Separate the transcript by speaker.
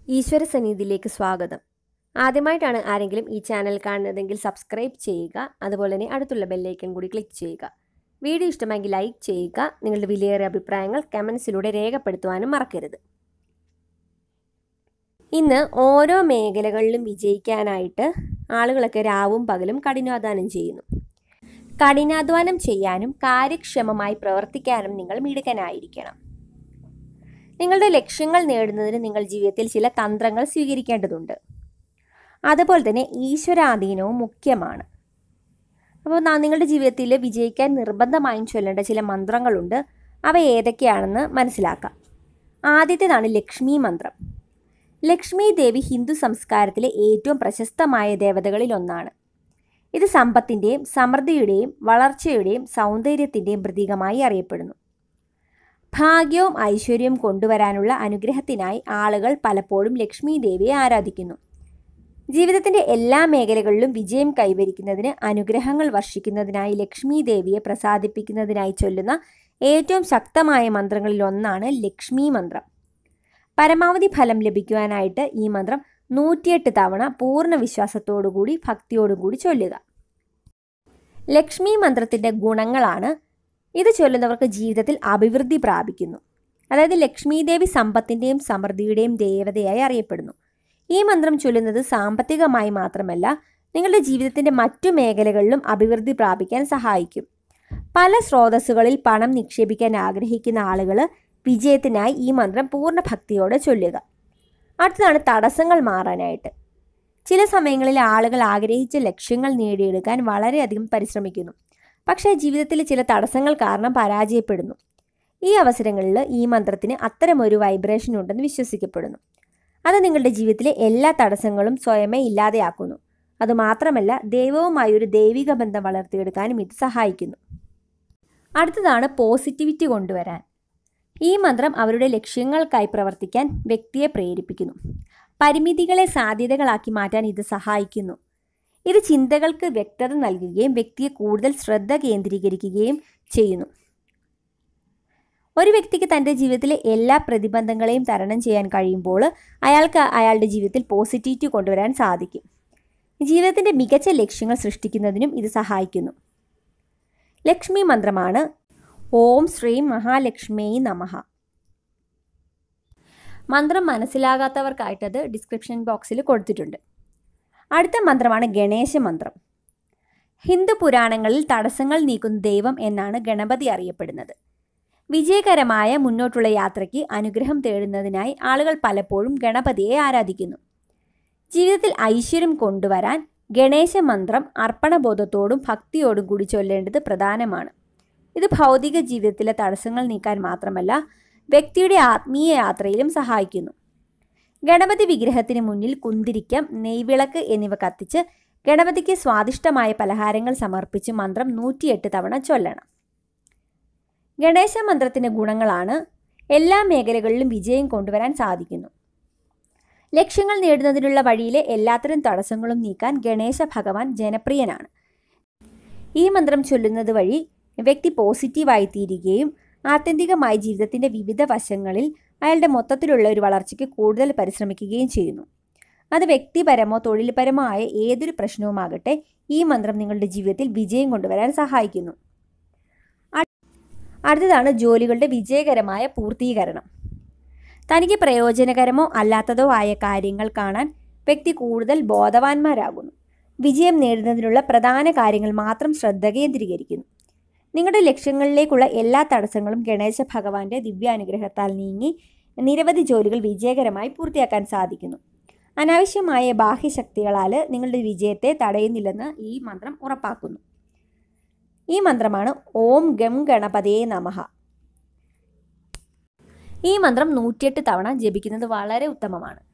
Speaker 1: ഈശ്വര സന്നിധിയിലേക്ക് സ്വാഗതം ആദ്യമായിട്ടാണ് ആരെങ്കിലും ഈ ചാനൽ കാണുന്നതെങ്കിൽ സബ്സ്ക്രൈബ് ചെയ്യുക അതുപോലെ തന്നെ അടുത്തുള്ള ബെല്ലൈക്കൺ കൂടി ക്ലിക്ക് ചെയ്യുക വീഡിയോ ഇഷ്ടമെങ്കിൽ ലൈക്ക് ചെയ്യുക നിങ്ങളുടെ വിലയേറിയ അഭിപ്രായങ്ങൾ കമൻസിലൂടെ രേഖപ്പെടുത്തുവാനും മറക്കരുത് ഇന്ന് ഓരോ മേഖലകളിലും വിജയിക്കാനായിട്ട് ആളുകളൊക്കെ രാവും പകലും കഠിനാധ്വാനം ചെയ്യുന്നു കഠിനാധ്വാനം ചെയ്യാനും കാര്യക്ഷമമായി പ്രവർത്തിക്കാനും നിങ്ങൾ മിടുക്കനായിരിക്കണം നിങ്ങളുടെ ലക്ഷ്യങ്ങൾ നേടുന്നതിന് നിങ്ങൾ ജീവിതത്തിൽ ചില തന്ത്രങ്ങൾ സ്വീകരിക്കേണ്ടതുണ്ട് അതുപോലെ തന്നെ ഈശ്വരാധീനവും മുഖ്യമാണ് അപ്പോൾ നാ- നിങ്ങളുടെ ജീവിതത്തിൽ വിജയിക്കാൻ നിർബന്ധമായും ചൊല്ലേണ്ട ചില മന്ത്രങ്ങളുണ്ട് അവ ഏതൊക്കെയാണെന്ന് മനസ്സിലാക്കാം ആദ്യത്തേതാണ് ലക്ഷ്മി മന്ത്രം ലക്ഷ്മി ദേവി ഹിന്ദു സംസ്കാരത്തിലെ ഏറ്റവും പ്രശസ്തമായ ദേവതകളിൽ ഒന്നാണ് ഇത് സമ്പത്തിൻ്റെയും സമൃദ്ധിയുടെയും വളർച്ചയുടെയും സൗന്ദര്യത്തിൻ്റെയും പ്രതീകമായി അറിയപ്പെടുന്നു ഭാഗ്യവും ഐശ്വര്യവും കൊണ്ടുവരാനുള്ള അനുഗ്രഹത്തിനായി ആളുകൾ പലപ്പോഴും ലക്ഷ്മി ദേവിയെ ആരാധിക്കുന്നു ജീവിതത്തിൻ്റെ എല്ലാ മേഖലകളിലും വിജയം കൈവരിക്കുന്നതിന് അനുഗ്രഹങ്ങൾ വർഷിക്കുന്നതിനായി ലക്ഷ്മി ദേവിയെ പ്രസാദിപ്പിക്കുന്നതിനായി ചൊല്ലുന്ന ഏറ്റവും ശക്തമായ മന്ത്രങ്ങളിൽ ഒന്നാണ് ലക്ഷ്മി മന്ത്രം പരമാവധി ഫലം ലഭിക്കുവാനായിട്ട് ഈ മന്ത്രം നൂറ്റിയെട്ട് തവണ പൂർണ്ണ വിശ്വാസത്തോടുകൂടി ഭക്തിയോടുകൂടി ചൊല്ലുക ലക്ഷ്മി മന്ത്രത്തിൻ്റെ ഗുണങ്ങളാണ് ഇത് ചൊല്ലുന്നവർക്ക് ജീവിതത്തിൽ അഭിവൃദ്ധി പ്രാപിക്കുന്നു അതായത് ലക്ഷ്മി ദേവി സമ്പത്തിൻ്റെയും സമൃദ്ധിയുടെയും ദേവതയായി അറിയപ്പെടുന്നു ഈ മന്ത്രം ചൊല്ലുന്നത് സാമ്പത്തികമായി മാത്രമല്ല നിങ്ങളുടെ ജീവിതത്തിൻ്റെ മറ്റു മേഖലകളിലും അഭിവൃദ്ധി പ്രാപിക്കാൻ സഹായിക്കും പല സ്രോതസ്സുകളിൽ പണം നിക്ഷേപിക്കാൻ ആഗ്രഹിക്കുന്ന ആളുകൾ വിജയത്തിനായി ഈ മന്ത്രം പൂർണ്ണ ഭക്തിയോടെ ചൊല്ലുക അടുത്തതാണ് തടസ്സങ്ങൾ മാറാനായിട്ട് ചില സമയങ്ങളിൽ ആളുകൾ ആഗ്രഹിച്ച ലക്ഷ്യങ്ങൾ നേടിയെടുക്കാൻ വളരെയധികം പരിശ്രമിക്കുന്നു പക്ഷേ ജീവിതത്തിൽ ചില തടസ്സങ്ങൾ കാരണം പരാജയപ്പെടുന്നു ഈ അവസരങ്ങളിൽ ഈ മന്ത്രത്തിന് അത്തരമൊരു വൈബ്രേഷൻ ഉണ്ടെന്ന് വിശ്വസിക്കപ്പെടുന്നു അത് നിങ്ങളുടെ ജീവിതത്തിലെ എല്ലാ തടസ്സങ്ങളും സ്വയമേ ഇല്ലാതെയാക്കുന്നു അതുമാത്രമല്ല ദൈവവുമായി ഒരു ദൈവിക ബന്ധം വളർത്തിയെടുക്കാനും ഇത് സഹായിക്കുന്നു അടുത്തതാണ് പോസിറ്റിവിറ്റി കൊണ്ടുവരാൻ ഈ മന്ത്രം അവരുടെ ലക്ഷ്യങ്ങൾക്കായി പ്രവർത്തിക്കാൻ വ്യക്തിയെ പ്രേരിപ്പിക്കുന്നു പരിമിതികളെ സാധ്യതകളാക്കി മാറ്റാൻ ഇത് സഹായിക്കുന്നു ഇത് ചിന്തകൾക്ക് വ്യക്തത നൽകുകയും വ്യക്തിയെ കൂടുതൽ ശ്രദ്ധ കേന്ദ്രീകരിക്കുകയും ചെയ്യുന്നു ഒരു വ്യക്തിക്ക് തൻ്റെ ജീവിതത്തിലെ എല്ലാ പ്രതിബന്ധങ്ങളെയും തരണം ചെയ്യാൻ കഴിയുമ്പോൾ അയാൾക്ക് അയാളുടെ ജീവിതത്തിൽ പോസിറ്റിവിറ്റി കൊണ്ടുവരാൻ സാധിക്കും ജീവിതത്തിൻ്റെ മികച്ച ലക്ഷ്യങ്ങൾ സൃഷ്ടിക്കുന്നതിനും ഇത് സഹായിക്കുന്നു ലക്ഷ്മി മന്ത്രമാണ് ഓം ശ്രീ മഹാലക്ഷ്മി നമഃ മന്ത്രം മനസ്സിലാകാത്തവർക്കായിട്ടത് ഡിസ്ക്രിപ്ഷൻ ബോക്സിൽ കൊടുത്തിട്ടുണ്ട് അടുത്ത മന്ത്രമാണ് ഗണേശ മന്ത്രം ഹിന്ദു പുരാണങ്ങളിൽ തടസ്സങ്ങൾ നീക്കുന്ന ദൈവം എന്നാണ് ഗണപതി അറിയപ്പെടുന്നത് വിജയകരമായ മുന്നോട്ടുള്ള യാത്രയ്ക്ക് അനുഗ്രഹം തേടുന്നതിനായി ആളുകൾ പലപ്പോഴും ഗണപതിയെ ആരാധിക്കുന്നു ജീവിതത്തിൽ ഐശ്വര്യം കൊണ്ടുവരാൻ ഗണേശ മന്ത്രം അർപ്പണബോധത്തോടും ഭക്തിയോടും കൂടി ചൊല്ലേണ്ടത് പ്രധാനമാണ് ഇത് ഭൗതിക ജീവിതത്തിലെ തടസ്സങ്ങൾ നീക്കാൻ മാത്രമല്ല വ്യക്തിയുടെ ആത്മീയ യാത്രയിലും സഹായിക്കുന്നു ഗണപതി വിഗ്രഹത്തിന് മുന്നിൽ കുന്തിരിക്കം നെയ്വിളക്ക് എന്നിവ കത്തിച്ച് ഗണപതിക്ക് സ്വാദിഷ്ടമായ പലഹാരങ്ങൾ സമർപ്പിച്ച് മന്ത്രം നൂറ്റിയെട്ട് തവണ ചൊല്ലണം ഗണേശ മന്ത്രത്തിൻ്റെ ഗുണങ്ങളാണ് എല്ലാ മേഖലകളിലും വിജയം കൊണ്ടുവരാൻ സാധിക്കുന്നു ലക്ഷ്യങ്ങൾ നേടുന്നതിനുള്ള വഴിയിലെ എല്ലാത്തരം തടസ്സങ്ങളും നീക്കാൻ ഗണേശ ഭഗവാൻ ജനപ്രിയനാണ് ഈ മന്ത്രം ചൊല്ലുന്നത് വഴി വ്യക്തി പോസിറ്റീവായി തീരുകയും ആത്യന്തികമായി ജീവിതത്തിൻ്റെ വിവിധ വശങ്ങളിൽ അയാളുടെ മൊത്തത്തിലുള്ള ഒരു വളർച്ചയ്ക്ക് കൂടുതൽ പരിശ്രമിക്കുകയും ചെയ്യുന്നു അത് വ്യക്തിപരമോ തൊഴിൽപരമോ ആയ ഏതൊരു പ്രശ്നവുമാകട്ടെ ഈ മന്ത്രം നിങ്ങളുടെ ജീവിതത്തിൽ വിജയം കൊണ്ടുവരാൻ സഹായിക്കുന്നു അട്- അടുത്തതാണ് ജോലികളുടെ വിജയകരമായ പൂർത്തീകരണം തനിക്ക് പ്രയോജനകരമോ അല്ലാത്തതോ ആയ കാര്യങ്ങൾ കാണാൻ വ്യക്തി കൂടുതൽ ബോധവാന്മാരാകുന്നു വിജയം നേടുന്നതിനുള്ള പ്രധാന കാര്യങ്ങൾ മാത്രം ശ്രദ്ധ കേന്ദ്രീകരിക്കുന്നു നിങ്ങളുടെ ലക്ഷ്യങ്ങളിലേക്കുള്ള എല്ലാ തടസ്സങ്ങളും ഗണേശ ഭഗവാന്റെ ദിവ്യാനുഗ്രഹത്താൽ നീങ്ങി നിരവധി ജോലികൾ വിജയകരമായി പൂർത്തിയാക്കാൻ സാധിക്കുന്നു അനാവശ്യമായ ബാഹ്യശക്തികളാൽ നിങ്ങളുടെ വിജയത്തെ തടയുന്നില്ലെന്ന് ഈ മന്ത്രം ഉറപ്പാക്കുന്നു ഈ മന്ത്രമാണ് ഓം ഗം ഗണപതേ നമഃ ഈ മന്ത്രം നൂറ്റിയെട്ട് തവണ ജപിക്കുന്നത് വളരെ ഉത്തമമാണ്